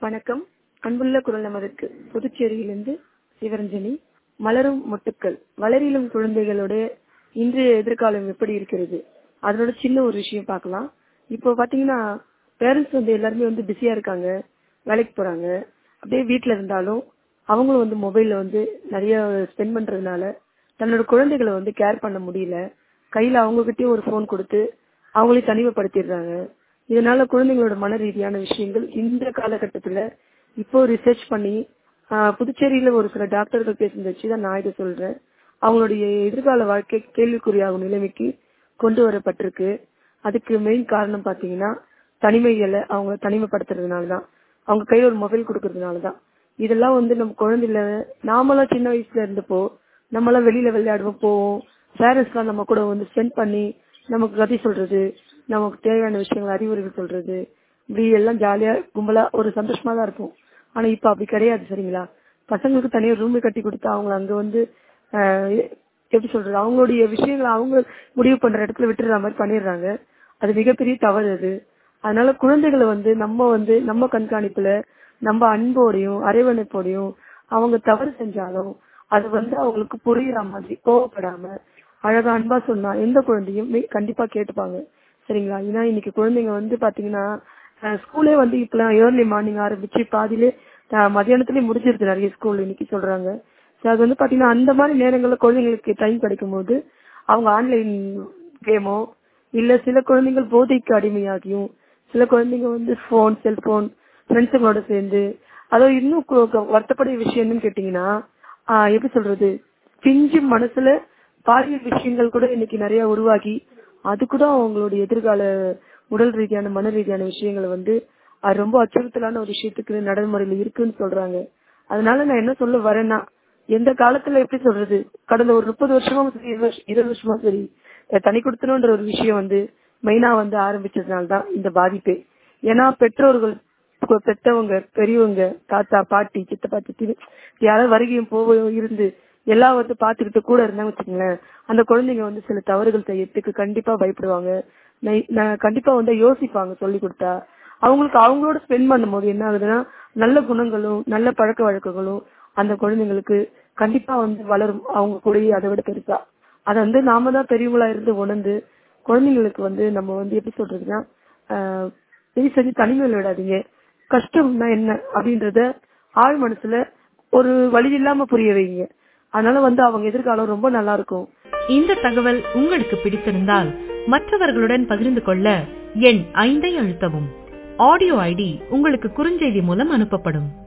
வணக்கம் அன்புள்ள குரல் நமதுக்கு புதுச்சேரியிலிருந்து சிவரஞ்சனி மலரும் மொட்டுக்கள் வளரிலும் குழந்தைகளுடைய இன்றைய எதிர்காலம் எப்படி இருக்கிறது அதனோட சின்ன ஒரு விஷயம் பார்க்கலாம் இப்போ பாத்தீங்கன்னா பேரண்ட்ஸ் வந்து எல்லாருமே வந்து பிஸியா இருக்காங்க வேலைக்கு போறாங்க அப்படியே வீட்ல இருந்தாலும் அவங்களும் வந்து மொபைல்ல வந்து நிறைய ஸ்பெண்ட் பண்றதுனால தன்னோட குழந்தைகளை வந்து கேர் பண்ண முடியல கையில அவங்ககிட்டயும் ஒரு போன் கொடுத்து அவங்களையும் தனிமைப்படுத்திடுறாங்க இதனால குழந்தைங்களோட மன ரீதியான விஷயங்கள் இந்த காலகட்டத்துல இப்போ ரிசர்ச் பண்ணி ஆஹ், புதுச்சேரியில ஒரு சில டாக்டர்கள் பேசுனதை வச்சு தான் நான் இதை சொல்றேன் அவங்களுடைய எதிர்கால வாழ்க்கை கேள்விக்குறியாகும் நிலைமைக்கு கொண்டு வரப்பட்டிருக்கு அதுக்கு மெயின் காரணம் பாத்தீங்கன்னா தனிமைகளை அவங்க தனிமைப்படுத்துறதுனால தான் அவங்க கையில ஒரு மொபைல் கொடுக்கறதுனால தான் இதெல்லாம் வந்து நம்ம குழந்தைல நாமெல்லாம் சின்ன வயசுல இருந்தப்போ நம்மளாம் வெளியில விளையாடுவோம் போவோம் பேரண்ட்ஸ்லாம் நம்ம கூட வந்து ஸ்பெண்ட் பண்ணி நமக்கு கதை சொல்றது நமக்கு தேவையான விஷயங்கள் அறிவுரைகள் சொல்றது இப்படி எல்லாம் ஜாலியா கும்பலா ஒரு சந்தோஷமா தான் இருக்கும் ஆனா இப்ப அப்படி கிடையாது சரிங்களா பசங்களுக்கு தனியா ரூம் கட்டி கொடுத்து அவங்க அங்க வந்து ஆஹ், எப்படி சொல்றது அவங்களுடைய விஷயங்களை அவங்க முடிவு பண்ற இடத்துல விட்டுற மாதிரி பண்ணிடுறாங்க அது மிகப்பெரிய தவறு அது அதனால குழந்தைகளை வந்து நம்ம வந்து நம்ம கண்காணிப்புல நம்ம அன்போடையும் அரவணைப்போடையும் அவங்க தவறு செஞ்சாலும் அது வந்து அவங்களுக்கு புரியுற மாதிரி கோவப்படாம அழகா அன்பா சொன்னா எந்த குழந்தையும் மே- கண்டிப்பா கேட்டுப்பாங்க சரிங்களா ஏன்னா இன்னைக்கு குழந்தைங்க வந்து பாத்தீங்கன்னா ஸ்கூலே வந்து இப்பெல்லாம் ஏர்லி மார்னிங் ஆரம்பிச்சு பாதியிலே அஹ், மத்தியானத்திலேயே முடிஞ்சிருது நிறைய ஸ்கூல் இன்னைக்கு சொல்றாங்க So அது வந்து பாத்தீங்கன்னா அந்த மாதிரி நேரங்கள்ல குழந்தைங்களுக்கு டைம் கிடைக்கும் போது அவங்க ஆன்லைன் கேமோ இல்ல சில குழந்தைகள் போதைக்கு அடிமையாகியும் சில குழந்தைங்க வந்து போன் செல்போன் ஃப்ரெண்ட்ஸுங்களோட சேர்ந்து அதோ இன்னும் கு- கு- வருத்தப்படைய விஷயம் என்னன்னு கேட்டீங்கன்னா ஆஹ் எப்படி சொல்றது பிஞ்சு மனசுல பாலியல் விஷயங்கள் கூட இன்னைக்கு நிறைய உருவாகி அது கூட அவங்களுடைய எதிர்கால உடல் ரீதியான மன ரீதியான விஷயங்களை வந்து அது ரொம்ப அச்சுறுத்தலான ஒரு விஷயத்துக்கு நடைமுறையில இருக்குன்னு சொல்றாங்க அதனால நான் என்ன சொல்ல வரேன்னா எந்த காலத்துல எப்படி சொல்றது கடந்த ஒரு முப்பது வருஷமா சரி இருபது வருஷ- இருபது வருஷமா சரி அஹ் தனி கொடுத்தணுன்ற ஒரு விஷயம் வந்து மெயினா வந்து ஆரம்பிச்சதுனால தான் இந்த பாதிப்பே ஏன்னா பெற்றோர்கள் பெ- பெத்தவங்க பெரியவங்க தாத்தா பாட்டி சித்தப்பா சித்தி யாராவது வருகையும் போவையும் இருந்து எல்லாம் வந்து பாத்துக்கிட்டு கூட இருந்தாங்க வச்சுக்கோங்களேன் அந்த குழந்தைங்க வந்து சில தவறுகள் செய்யறதுக்கு கண்டிப்பா பயப்படுவாங்க நை- ந- கண்டிப்பா வந்து யோசிப்பாங்க சொல்லி கொடுத்தா அவங்களுக்கு அவங்களோட ஸ்பெண்ட் பண்ணும்போது என்ன ஆகுதுன்னா நல்ல குணங்களும் நல்ல பழக்க வழக்கங்களும் அந்த குழந்தைங்களுக்கு கண்டிப்பா வந்து வளரும் அவங்க கூடயே அதை விட பெருசா அதை வந்து நாம தான் பெரியவங்களா இருந்து உணர்ந்து குழந்தைங்களுக்கு வந்து நம்ம வந்து எப்படி சொல்றதுன்னா ஆஹ், இது செஞ்சு தனிமையில் விடாதீங்க கஷ்டம்னா என்ன அப்படின்றத ஆழ் மனசுல ஒரு வழி இல்லாம புரிய வைங்க அதனால வந்து அவங்க எதிர்காலம் ரொம்ப நல்லா இருக்கும் இந்த தகவல் உங்களுக்கு பிடித்திருந்தால் மற்றவர்களுடன் பகிர்ந்து கொள்ள எண் ஐந்தை அழுத்தவும் ஆடியோ ஐடி உங்களுக்கு குறுஞ்செய்தி மூலம் அனுப்பப்படும்